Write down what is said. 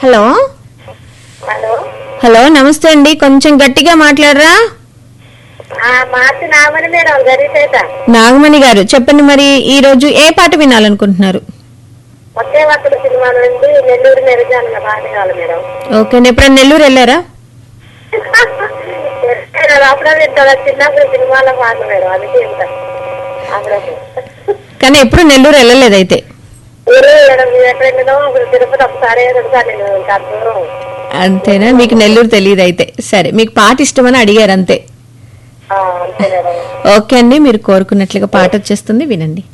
hello hello hello నమస్తే అండి కొంచెం గట్టిగా మాట్లాడరా ఆ, మార్చి నామని మేడం గరిసేట నాగమణి గారు చెప్పండి మరి ఈ రోజు ఏ పాట వినాలనుకుంటున్నారు ఒకే ఒక్కడు సినిమా నుండి నెల్లూరు నెరజాన పాట కావాలి మేడం ఓకే అండి ఎప్పుడైనా నెల్లూరు వెళ్ళారా అప్పుడే వింటారా చిన్నప్పుడు సినిమాలో పాట మేడం అందుకే వింటా అప్పుడప్పుడు కానీ ఎప్పుడు నెల్లూరు వెళ్ళలేదు అయితే ఊరు మేడం మేము ఎక్కడ వెళ్ళినామో అప్పుడు తిరుపతి ఒకసారి రెండుసార్లు నేను ఇంకా దూరం అంతేనా మీకు నెల్లూరు తెలియదు అయితే సరే మీకు పాట ఇష్టమని అడిగారు అంతే ఆ, అంతే మేడం ఓకే అండి మీరు కోరుకున్నట్లుగా పాట వచ్చేస్తుంది వినండి